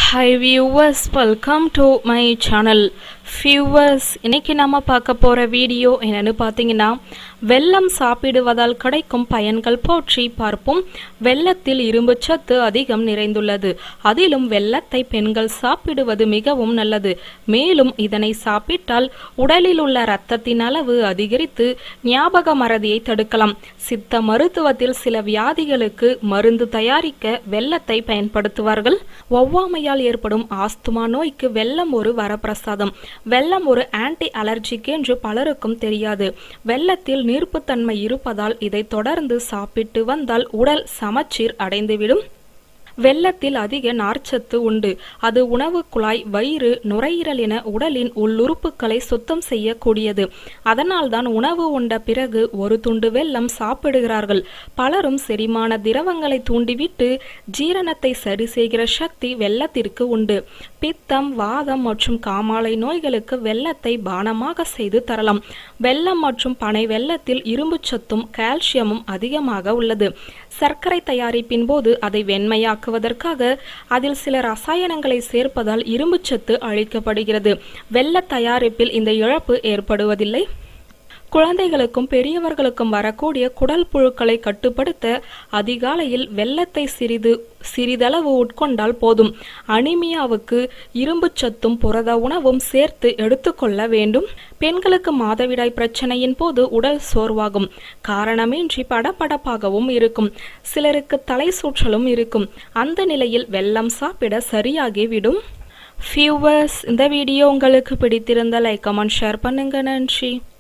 high viewers welcome to my channel viewers இன்னைக்கு நம்ம பார்க்க போகிற வீடியோ என்னன்னு பார்த்தீங்கன்னா வெல்லம் சாப்பிடுவதால் கிடைக்கும் பயன்கள் பற்றி பார்ப்போம் வெல்லத்தில் இரும்பு சத்து அதிகம் நிறைந்துள்ளது அதிலும் வெல்லத்தை பெண்கள் சாப்பிடுவது மிகவும் நல்லது மேலும் இதனை சாப்பிட்டால் உடலில் உள்ள இரத்தத்தின் அளவு அதிகரித்து ஞாபக மறதியை தடுக்கலாம் சித்த மருத்துவத்தில் சில வியாதிகளுக்கு மருந்து தயாரிக்க வெல்லத்தை பயன்படுத்துவார்கள் ஒவ்வாமையால் ஏற்படும் ஆஸ்துமா நோய்க்கு வெல்லம் ஒரு வரப்பிரசாதம் வெல்லம் ஒரு ஆன்டி அலர்ஜிக் என்று பலருக்கும் தெரியாது வெல்லத்தில் நீர்ப்புத்தன்மை இருப்பதால் இதை தொடர்ந்து சாப்பிட்டு வந்தால் உடல் சமச்சீர் அடைந்துவிடும் வெல்லத்தில் அதிக நார்ச்சத்து உண்டு அது உணவு குழாய் வயிறு நுரையீரல் என உடலின் உள்ளுறுப்புகளை சுத்தம் செய்யக்கூடியது அதனால்தான் உணவு உண்ட பிறகு ஒரு துண்டு வெல்லம் சாப்பிடுகிறார்கள் பலரும் செரிமான திரவங்களை தூண்டிவிட்டு ஜீரணத்தை சரி செய்கிற சக்தி வெல்லத்திற்கு உண்டு பித்தம் வாதம் மற்றும் காமாலை நோய்களுக்கு வெல்லத்தை பானமாக செய்து தரலாம் வெல்லம் மற்றும் பனை வெல்லத்தில் இரும்பு சத்தும் கால்சியமும் அதிகமாக உள்ளது சர்க்கரை தயாரிப்பின் போது அதை வெண்மையாக்குவதற்காக அதில் சில ரசாயனங்களை சேர்ப்பதால் இரும்புச்சத்து அழிக்கப்படுகிறது வெள்ள தயாரிப்பில் இந்த இழப்பு ஏற்படுவதில்லை குழந்தைகளுக்கும் பெரியவர்களுக்கும் வரக்கூடிய குடல் புழுக்களை கட்டுப்படுத்த அதிகாலையில் வெள்ளத்தை சிறிது சிறிதளவு உட்கொண்டால் போதும் அனிமியாவுக்கு இரும்பு சத்தும் புரத உணவும் சேர்த்து எடுத்துக்கொள்ள வேண்டும் பெண்களுக்கு மாதவிடாய் பிரச்சனையின் போது உடல் சோர்வாகும் காரணமின்றி படபடப்பாகவும் இருக்கும் சிலருக்கு தலை சுற்றலும் இருக்கும் அந்த நிலையில் வெள்ளம் சாப்பிட சரியாகிவிடும் வியூவர்ஸ் இந்த வீடியோ உங்களுக்கு பிடித்திருந்த லைக் கமெண்ட் ஷேர் பண்ணுங்க நன்றி